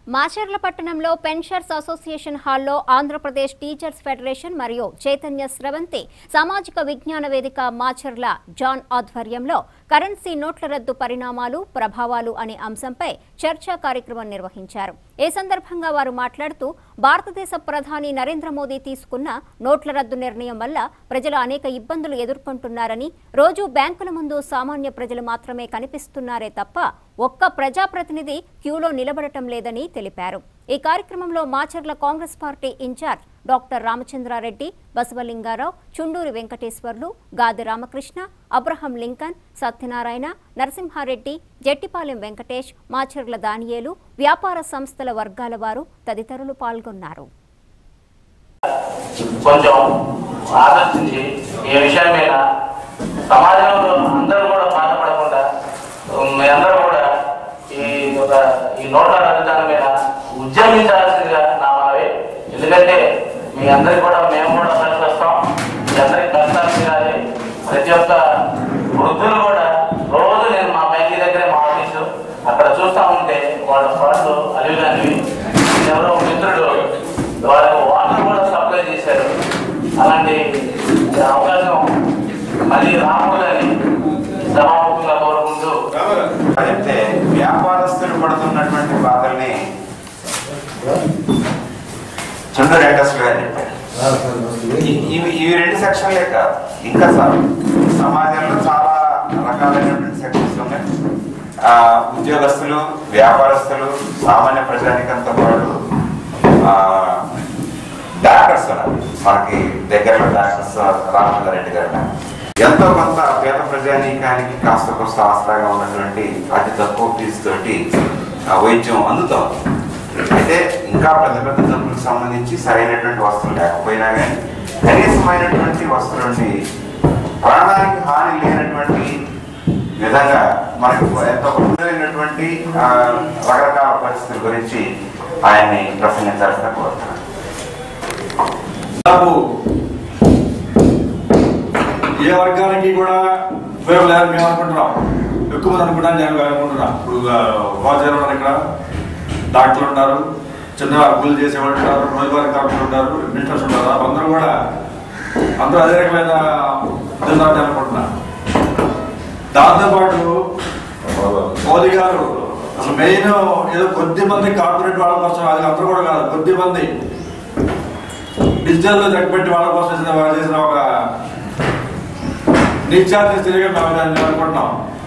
మాచర్ల పట్టణంలో పెన్షర్స్ అసోసియేషన్ హాల్లో Andhra Pradesh teachers federation మరియు చైతన్య స్రవంతి సామాజిక విజ్ఞాన వేదిక మాచర్ల జాన్ ఆధ్వర్యంలో కరెన్సీ నోట్ల రద్దు పరిణామాలు ప్రభావాలు అనే అంశంపై చర్చా కార్యక్రమం నిర్వహించారు ఈ సందర్భంగా వారు మాట్లాడుతూ భారతదేశ ప్రధాని నరేంద్ర మోదీ తీసుకున్న నోట్ల రద్దు నిర్ణయం వల్ల ప్రజలు అనేక ఇబ్బందులు ఎదుర్కొంటున్నారని రోజు బ్యాంకుల ముందు సామాన్య ప్రజలు మాత్రమే కనిపిస్తున్నారే తప్ప ఒక్క ప్రజాప్రతినిధి క్యూలో నిలబడటం లేదని తెలిపారు ఈ కార్యక్రమంలో Macherla Congress party in-charge doctor Ramachandrareddy Basavalingarao Chunduri Venkateswarlu Gadi Ramakrishna Abraham Lincoln Satyanarayana Narasimhareddy Jattipalem Venkatesh Macherla Daniyelu వ్యాపార సంస్థల వర్గాల వారు తదితరులు పాల్గొన్నారు కొంచెం ఆలోచించి ఈ విషయం మీద సమాజంలో అందరూ కూడా బాధపడకుండా మీ అందరూ కూడా ఈ ఒక ఈ నోట్ల రద్దాల మీద ఉద్యమించాల్సిందిగా నా మనవి ఎందుకంటే మీ అందరికి కూడా మేము కూడా కలిసి వస్తాం మీ అందరికి కష్టాలు తీరాలి ప్రతి ఒక్క వృద్ధులు కూడా రోజు నేను మా బ్యాంక్ దగ్గరే మా ఆఫీసు అక్కడ చూస్తా ఉంటే వాళ్ళ పనులు అలివిగానివి ఎవరో మిత్రుడు వాళ్ళకు వాటర్ కూడా సప్లై చేశారు అలాంటి అవకాశం మళ్ళీ రాకూడదని సభాముఖంగా కోరుకుంటూ చెప్తే వ్యాపారస్తులు పడుతున్నటువంటి బాధల్ని చంద్ర వెంకటేశ్వర గారు చెప్పారు ఇ- ఇవి ఇవి రెండు సెక్షన్లే కాదు ఇంకా సార్ సమాజంలో చాలా రకాలైనటువంటి సెక్షన్స్ ఉన్నాయి ఆ, ఉద్యోగస్తులు వ్యాపారస్తులు సామాన్య ప్రజానికంతో పాటు ఆ, డాక్టర్స్ ఉన్నారు మనకి దగ్గరలో డాక్టర్స్ రామచంద్రారెడ్డి గారు ఉన్నారు. ఎంతో కొంత పేద ప్రజానీకానికి కాస్త కొంత ఆసరాగా ఉన్నటువంటి అతి తక్కువ ఫీజు తోటి ఆ వైద్యం అందుతాం అయితే ఇంకా పెద్ద పెద్ద జబ్బులకు సంబంధించి సరైనటువంటి వస్తువులు లేకపోయినా కానీ కనీసమైనటువంటి వస్తువులండి ప్రాణానికి హాని లేనటువంటి విధంగా మనకు ఎంతో ఉన్నటువంటి ఆ, రకరకాల పరిస్థితుల గురించి ఆయన్ని ప్రసంగించాల్సిన కోరుతున్నాను దాదాపు ఏ వర్గానికి కూడా ఉపయోగం లేదని మేము అనుకుంటున్నాం ఎక్కువ మంది అనుకుంటాం నేను అనుకుంటున్నాం ఇప్పుడు వాచర్ ఉన్నారు ఇక్కడ డాక్టర్లు ఉంటారు చిన్న కూలి చేసేవాళ్ళు ఉంటారు రోజువారీ కార్మికులు ఉంటారు మినిస్టర్స్ ఉంటారు అందరూ కూడా అందరూ అదే రకమైన ఉద్యోగాలు అనుకుంటున్నారు దాంతోపాటు మోదీ గారు అసలు మెయిన్ ఏదో కొద్ది మంది కార్పొరేట్ వాళ్ళ కోసం అది అందరూ కూడా కాదు కొద్ది మంది డిజిటల్ తగ్గిపెట్టి వాళ్ళ కోసం చేసిన వాళ్ళు చేసిన ఒక నిత్యార్థి తిరిగి మేము దాన్ని అనుకుంటున్నాం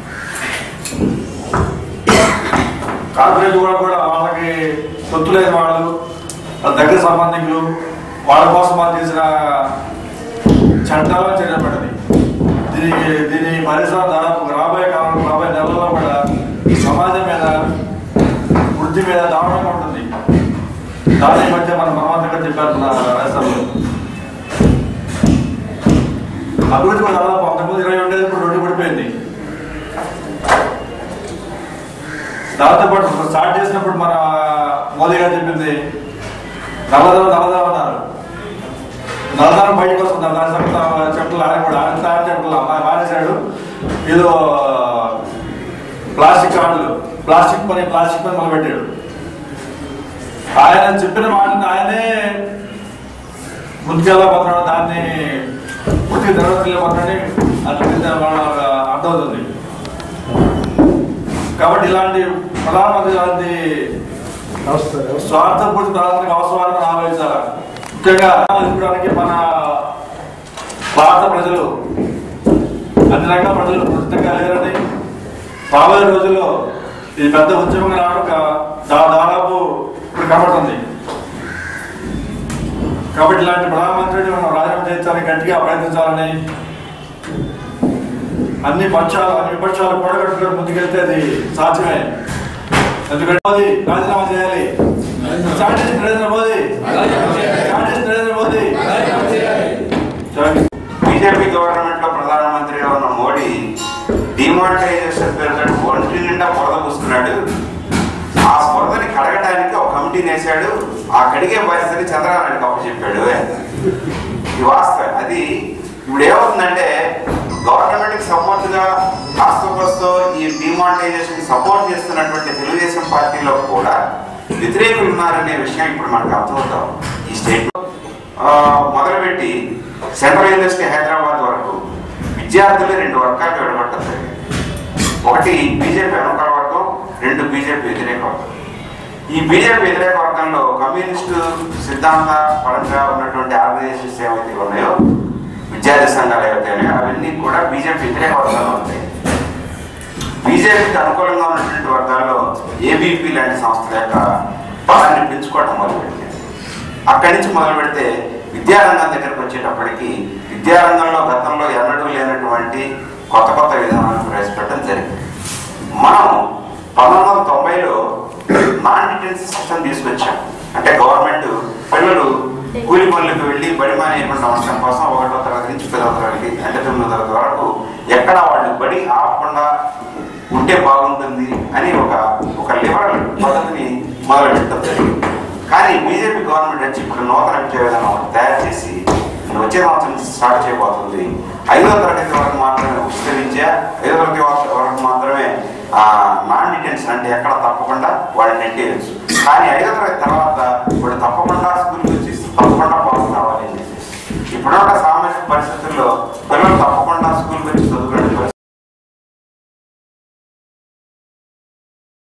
కార్పొరేట్ కూడా కూడా వాళ్ళకి సొత్తు లేని వాళ్ళు వాళ్ళ దగ్గర సంబంధికులు వాళ్ళ కోసం వాళ్ళు చేసిన చట్టాలు చేయబడింది దీనికి దీని పరిసర దాదాపు రాబోయే కాలంలో రాబోయే నెలల్లో కూడా సమాజం మీద వృద్ధి మీద దారుణంగా ఉంటుంది దాని మధ్య మన మహమ్మద్ చెప్పారు మన రాష్ట్రంలో అభివృద్ధి కూడా దాదాపు అంతకుముందు ఇరవై ఉండేది ఇప్పుడు రెండు పడిపోయింది దాంతో పాటు స్టార్ట్ చేసినప్పుడు మన మోదీ గారు చెప్పింది నల్లదనం నల్లదనం అన్నారు నల్లదనం బయటకు వస్తుంది దాని చెప్ప చెప్పలు ఆయన కూడా ఆయన తయారు చెప్పలు మానేశాడు ఏదో ప్లాస్టిక్ కార్డులు ప్లాస్టిక్ పని ప్లాస్టిక్ పని మొదలు పెట్టాడు ఆయన చెప్పిన మాటని ఆయనే ముందుకెళ్ళబోతున్నాడు దాన్ని పూర్తి నెరవేర్చలేకపోతున్నాడని అట్లా అర్థమవుతుంది కాబట్టి ఇలాంటి ప్రధానమంత్రి ఇలాంటి స్వార్థపూర్తి ప్రధానమంత్రికి అవసరాలను ఆలోచించాలి ముఖ్యంగా ఎదుర్కోవడానికి మన భారత ప్రజలు అన్ని రకాల ప్రజలు ప్రస్తుతంగా లేరని రాబోయే రోజుల్లో ఇది పెద్ద ఉద్యమంగా రావడం కా- దా- దాదాపు ఇప్పుడు కనబడుతుంది కాబట్టి ఇలాంటి ప్రధానమంత్రిని మనం రాజీనామా చేయించాలని గట్టిగా ప్రయత్నించాలని అన్ని పక్షాలు అన్ని విపక్షాలు కూడగట్టుకుని ముందుకెళ్తే అది సాధ్యమే ఎందుకంటే మోదీ రాజీనామా చేయాలి చాటిస్ నరేంద్ర మోదీ చాటిస్ నరేంద్ర మోదీ బీజేపీ గవర్నమెంట్ లో ప్రధానమంత్రిగా ఉన్న మోడీ డిమానిటైజేషన్ పేరుతో ఒంటి నిండా బురద పూసుకున్నాడు ఆ బురదని కడగడానికి ఒక కమిటీని వేశాడు ఆ కడిగే పరిస్థితిని చంద్రబాబు నాయుడు అప్పచెప్పాడు ఇది వాస్తవం అది ఇప్పుడు ఏమవుతుందంటే గవర్నమెంట్ కి సపోర్ట్ గా కాస్త కోస్తో ఈ డిమానిటైజేషన్ సపోర్ట్ చేస్తున్నటువంటి తెలుగుదేశం పార్టీలో కూడా వ్యతిరేకులు ఉన్నారనే విషయం ఇప్పుడు మనకు అర్థమవుతాం ఈ స్టేట్ మొదలుపెట్టి సెంట్రల్ యూనివర్సిటీ హైదరాబాద్ వరకు విద్యార్థులు రెండు వర్గాలకు విడగొట్టడం జరిగింది ఒకటి బీజేపీ అనుకూల వర్గం రెండు బీజేపీ వ్యతిరేక వర్గం ఈ బీజేపీ వ్యతిరేక వర్గంలో కమ్యూనిస్టు సిద్ధాంత పరంగా ఉన్నటువంటి ఆర్గనైజేషన్స్ ఏవైతే ఉన్నాయో విద్యార్థి సంఘాలు ఏవైతే ఉన్నాయో అవన్నీ కూడా బీజేపీ వ్యతిరేక వర్గాల్లో ఉంటాయి బీజేపీకి అనుకూలంగా ఉన్నటువంటి వర్గాల్లో ఏబీపీ లాంటి సంస్థల యొక్క బలాన్ని పెంచుకోవడం మొదలుపెట్టింది అక్కడి నుంచి మొదలు పెడితే విద్యారంగం దగ్గరకు వచ్చేటప్పటికి విద్యారంగంలో గతంలో ఎన్నడూ లేనటువంటి కొత్త కొత్త విధానాలను ప్రవేశపెట్టడం జరిగింది మనం పంతొమ్మిది వందల తొంభైలో నాన్ డిటెన్సీ సిస్టమ్ తీసుకొచ్చాం అంటే గవర్నమెంట్ పిల్లలు కూలి పనులకు వెళ్ళి బడి మానేయకుండా ఉండడం కోసం ఒకటో తరగతి నుంచి పదవ తరగతి అంటే తొమ్మిదో తరగతి వరకు ఎక్కడ వాళ్ళు బడి ఆపకుండా ఉంటే బాగుంటుంది అని ఒక ఒక లిబరల్ పద్ధతిని మొదలు పెట్టడం జరిగింది కానీ బీజేపీ గవర్నమెంట్ వచ్చి ఇప్పుడు నూతన విద్యా విధానం ఒకటి తయారు చేసి వచ్చే సంవత్సరం నుంచి స్టార్ట్ చేయబోతుంది ఐదో తరగతి వరకు మాత్రమే ఉచిత విద్య ఐదో తరగతి వరకు వరకు మాత్రమే నాన్ డిటెన్షన్ అంటే ఎక్కడ తప్పకుండా వాళ్ళని నెట్టేయచ్చు కానీ ఐదో తరగతి తర్వాత ఇప్పుడు తప్పకుండా స్కూల్కి వచ్చి తప్పకుండా పాస్ కావాలి అని చెప్పేసి ఇప్పుడున్న సామాజిక పరిస్థితుల్లో పిల్లలు తప్పకుండా స్కూల్కి వచ్చి చదువుకోవడం